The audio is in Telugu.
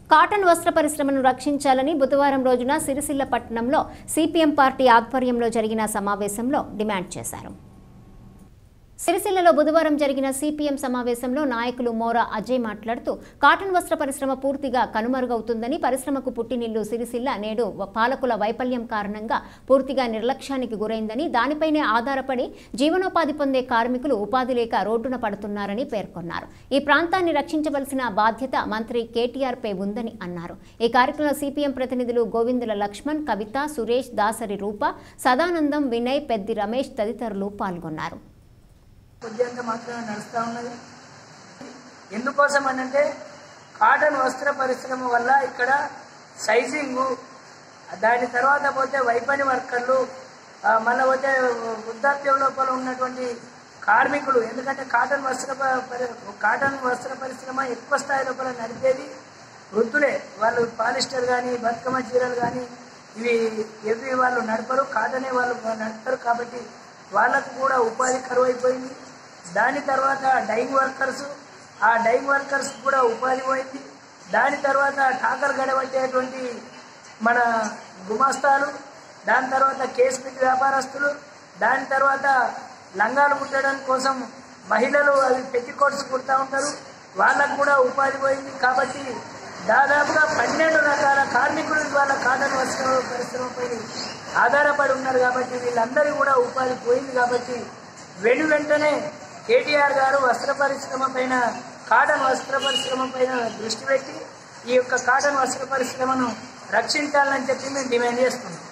కాటన్ వస్త్ర పరిశ్రమను రక్షించాలని బుధవారం రోజున సిరిసిల్ల పట్టణంలో సిపిఎం పార్టీ ఆధ్వర్యంలో జరిగిన సమావేశంలో డిమాండ్ చేశారు సిరిసిల్లలో బుధవారం జరిగిన సిపిఎం సమావేశంలో నాయకులు మోరా అజయ్ మాట్లాడుతూ కాటన్ వస్త్ర పరిశ్రమ పూర్తిగా కనుమరుగవుతుందని పరిశ్రమకు పుట్టినిల్లు సిరిసిల్ల నేడు పాలకుల వైఫల్యం కారణంగా పూర్తిగా నిర్లక్ష్యానికి గురైందని దానిపైనే ఆధారపడి జీవనోపాధి పొందే కార్మికులు ఉపాధి లేక రోడ్డున పడుతున్నారని పేర్కొన్నారు ఈ ప్రాంతాన్ని రక్షించవలసిన బాధ్యత మంత్రి కేటీఆర్ పై ఉందని అన్నారు ఈ కార్యక్రమంలో సిపిఎం ప్రతినిధులు గోవిందుల లక్ష్మణ్ కవిత సురేష్ దాసరి రూప సదానందం వినయ్ పెద్ది రమేష్ తదితరులు పాల్గొన్నారు కొద్దిగా మాత్రమే నడుస్తూ ఉన్నది ఎందుకోసం అనంటే కాటన్ వస్త్ర పరిశ్రమ వల్ల ఇక్కడ సైజింగు దాని తర్వాత పోతే వైపని వర్కర్లు ఆ, మళ్ళీ పోతే వృద్ధాప్యం లోపల ఉన్నటువంటి కార్మికులు ఎందుకంటే కాటన్ వస్త్ర ప- పరి- కాటన్ వస్త్ర పరిశ్రమ ఎక్కువ స్థాయి లోపల నడిపేది వృద్ధులే వాళ్ళు పాలిస్టర్ కానీ బతుకమ్మ చీరలు కానీ ఇవి ఎవి వాళ్ళు నడపరు కాటనే వాళ్ళు నడపరు కాబట్టి వాళ్ళకు కూడా ఉపాధి కరువు అయిపోయింది దాని తర్వాత డైయింగ్ వర్కర్స్ ఆ డైయింగ్ వర్కర్స్ కూడా ఉపాధి పోయింది దాని తర్వాత టాకర్ గడబట్టేటువంటి మన గుమాస్తాలు దాని తర్వాత కేస్ పిట్ వ్యాపారస్తులు దాని తర్వాత లంగాలు కుట్టడం కోసం మహిళలు అవి పెట్టి కోట్స్ కుడతా ఉంటారు వాళ్ళకు కూడా ఉపాధి పోయింది కాబట్టి దాదాపుగా పన్నెండు రకాల కార్మికులు వాళ్ళ కాటన్ వస్త్ర పరిశ్రమపై ఆధారపడి ఉన్నారు కాబట్టి వీళ్ళందరికీ కూడా ఉపాధి పోయింది కాబట్టి వెను వెంటనే కేటీఆర్ గారు వస్త్ర పరిశ్రమ పైన కాటన్ వస్త్ర పరిశ్రమ పైన దృష్టి పెట్టి ఈ యొక్క కాటన్ వస్త్ర పరిశ్రమను రక్షించాలని చెప్పి మేము డిమాండ్ చేస్తున్నాం